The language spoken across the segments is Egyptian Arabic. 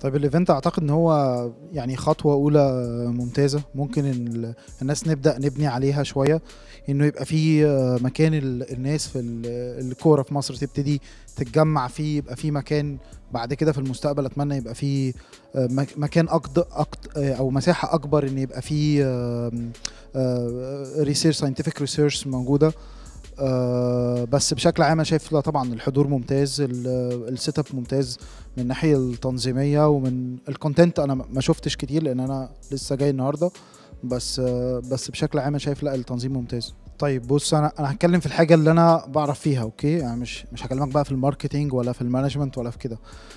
طيب الايفنت اعتقد ان هو يعني خطوه اولى ممتازه ممكن ال- الناس نبدا نبني عليها شويه انه يبقى في مكان ال- الناس في ال- الكوره في مصر تبتدي تتجمع فيه يبقى في مكان بعد كده في المستقبل اتمنى يبقى في مك- مكان أقد أقد او مساحه اكبر ان يبقى في ريسيرش ساينتفك ريسيرش موجوده آه، بس بشكل عام انا شايف لا طبعا الحضور ممتاز ال- السيت اب ممتاز من الناحيه التنظيميه ومن الكونتنت انا ما شفتش كتير لان انا لسه جاي النهارده بس آه، بس بشكل عام انا شايف لا التنظيم ممتاز طيب بص انا انا هتكلم في الحاجه اللي انا بعرف فيها اوكي يعني مش مش هكلمك بقى في الماركتينج ولا في المانجمنت ولا في كده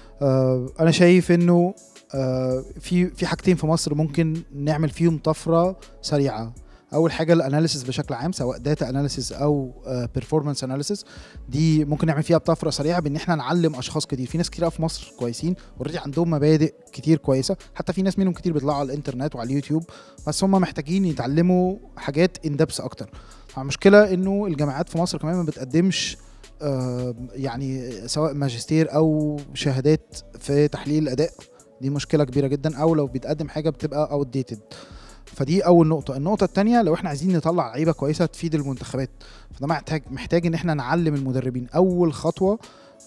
آه، انا شايف انه آه، في في حاجتين في مصر ممكن نعمل فيهم طفره سريعه اول حاجه الاناليسيس بشكل عام سواء داتا اناليسيس او بيرفورمانس اناليسيس دي ممكن نعمل فيها بطفره سريعه بان احنا نعلم اشخاص كتير في ناس كتير في مصر كويسين اوريدي عندهم مبادئ كتير كويسه حتى في ناس منهم كتير بيطلعوا على الانترنت وعلى اليوتيوب بس هم محتاجين يتعلموا حاجات ان دبس اكتر المشكله انه الجامعات في مصر كمان ما بتقدمش آه، يعني سواء ماجستير او شهادات في تحليل الاداء دي مشكله كبيره جدا او لو بتقدم حاجه بتبقى اوت ديتد فدي اول نقطه النقطه الثانيه لو احنا عايزين نطلع لعيبه كويسه تفيد المنتخبات فده محتاج محتاج ان احنا نعلم المدربين اول خطوه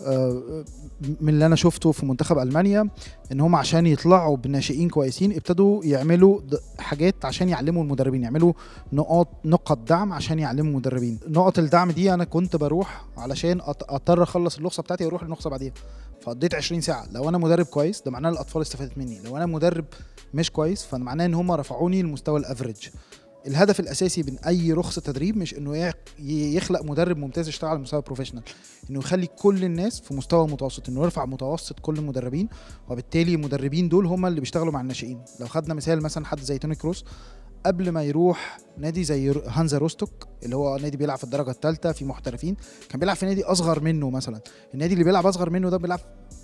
آه، من اللي انا شفته في منتخب المانيا ان هم عشان يطلعوا بناشئين كويسين ابتدوا يعملوا د- حاجات عشان يعلموا المدربين يعملوا نقاط نقط دعم عشان يعلموا المدربين نقط الدعم دي انا كنت بروح علشان أط- اضطر اخلص اللغه بتاعتي واروح للنقطه بعديها فقضيت 20 ساعه لو انا مدرب كويس ده معناه الاطفال استفادت مني لو انا مدرب مش كويس فده معناه ان هم رفعوني لمستوى الافريج الهدف الاساسي من اي رخصه تدريب مش انه يع- ي- يخلق مدرب ممتاز يشتغل على مستوى بروفيشنال انه يخلي كل الناس في مستوى متوسط انه يرفع متوسط كل المدربين وبالتالي المدربين دول هم اللي بيشتغلوا مع الناشئين لو خدنا مثال مثلا حد زي توني كروس قبل ما يروح نادي زي رو- هانزا روستوك اللي هو نادي بيلعب في الدرجه الثالثه في محترفين كان بيلعب في نادي اصغر منه مثلا النادي اللي بيلعب اصغر منه ده بيلعب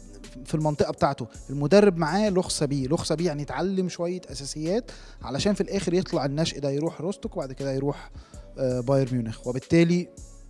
في المنطقه بتاعته المدرب معاه رخصه بيه رخصه بيه يعني يتعلم شويه اساسيات علشان في الاخر يطلع النشء ده يروح روستوك وبعد كده يروح آه، بايرن ميونخ وبالتالي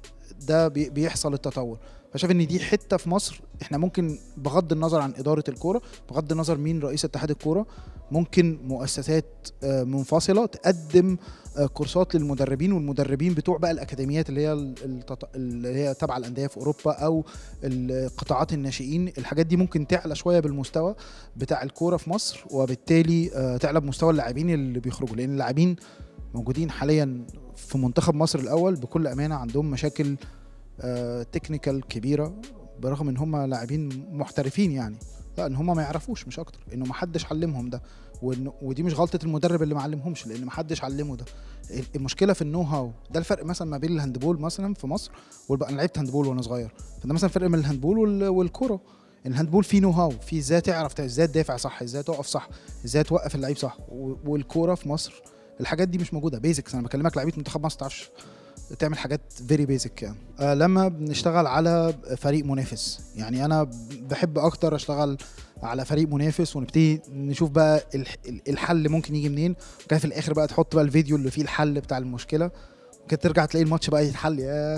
ده بي- بيحصل التطور فشايف ان دي حته في مصر احنا ممكن بغض النظر عن اداره الكوره بغض النظر مين رئيس اتحاد الكوره ممكن مؤسسات آه، منفصله تقدم آه، كورسات للمدربين والمدربين بتوع بقى الاكاديميات اللي هي ال- التط- اللي هي تبع الانديه في اوروبا او القطاعات الناشئين الحاجات دي ممكن تعلى شويه بالمستوى بتاع الكوره في مصر وبالتالي آه، تعلى بمستوى اللاعبين اللي بيخرجوا لان اللاعبين موجودين حاليا في منتخب مصر الاول بكل امانه عندهم مشاكل تكنيكال كبيره برغم ان هم لاعبين محترفين يعني لا ان هم ما يعرفوش مش اكتر انه ما حدش علمهم ده وإن ودي مش غلطه المدرب اللي ما علمهمش لان ما حدش علمه ده المشكله في النو هاو ده الفرق مثلا ما بين الهاندبول مثلا في مصر والبقى انا لعبت هاندبول وانا صغير فده مثلا فرق من الهاندبول وال- والكره الهاندبول فيه نو هاو فيه ازاي تعرف ازاي تدافع صح ازاي تقف صح ازاي توقف اللعيب صح و- والكوره في مصر الحاجات دي مش موجوده بيزكس انا بكلمك لعيبه منتخب مصر تعرفش تعمل حاجات فيري بيزك يعني آه لما بنشتغل على فريق منافس يعني انا بحب اكتر اشتغل على فريق منافس ونبتدي نشوف بقى الح- الحل ممكن يجي منين وكده في الاخر بقى تحط بقى الفيديو اللي فيه الحل بتاع المشكله كده ترجع تلاقي الماتش بقى يتحل ياه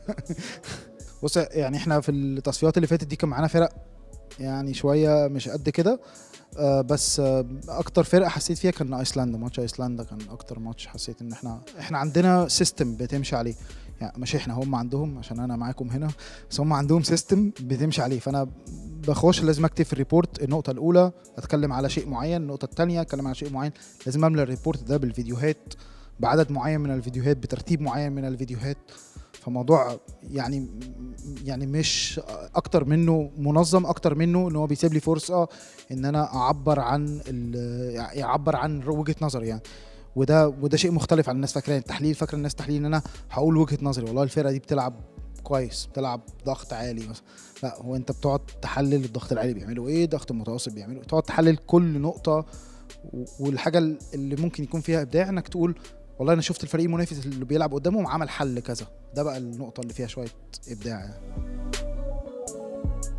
بص يعني احنا في التصفيات اللي فاتت دي كان معانا فرق يعني شويه مش قد كده آه بس آه اكتر فرقه حسيت فيها كان ايسلندا ماتش ايسلندا كان اكتر ماتش حسيت ان احنا احنا عندنا سيستم بتمشي عليه يعني مش احنا هم عندهم عشان انا معاكم هنا بس هم عندهم سيستم بتمشي عليه فانا بخش لازم اكتب في الريبورت النقطه الاولى اتكلم على شيء معين النقطه الثانيه اتكلم على شيء معين لازم املى الريبورت ده بالفيديوهات بعدد معين من الفيديوهات بترتيب معين من الفيديوهات فموضوع يعني يعني مش اكتر منه منظم اكتر منه ان هو بيسيب لي فرصه ان انا اعبر عن ال- يعبر عن وجهه نظري يعني وده وده شيء مختلف عن الناس فاكره التحليل فاكره الناس تحليل ان انا هقول وجهه نظري والله الفرقه دي بتلعب كويس بتلعب ضغط عالي مثلا لا هو انت بتقعد تحلل الضغط العالي بيعملوا ايه الضغط المتوسط بيعملوا إيه، تقعد تحلل كل نقطه و- والحاجه اللي ممكن يكون فيها ابداع انك تقول والله انا شفت الفريق المنافس اللي بيلعب قدامهم عمل حل كذا ده بقى النقطه اللي فيها شويه ابداع يعني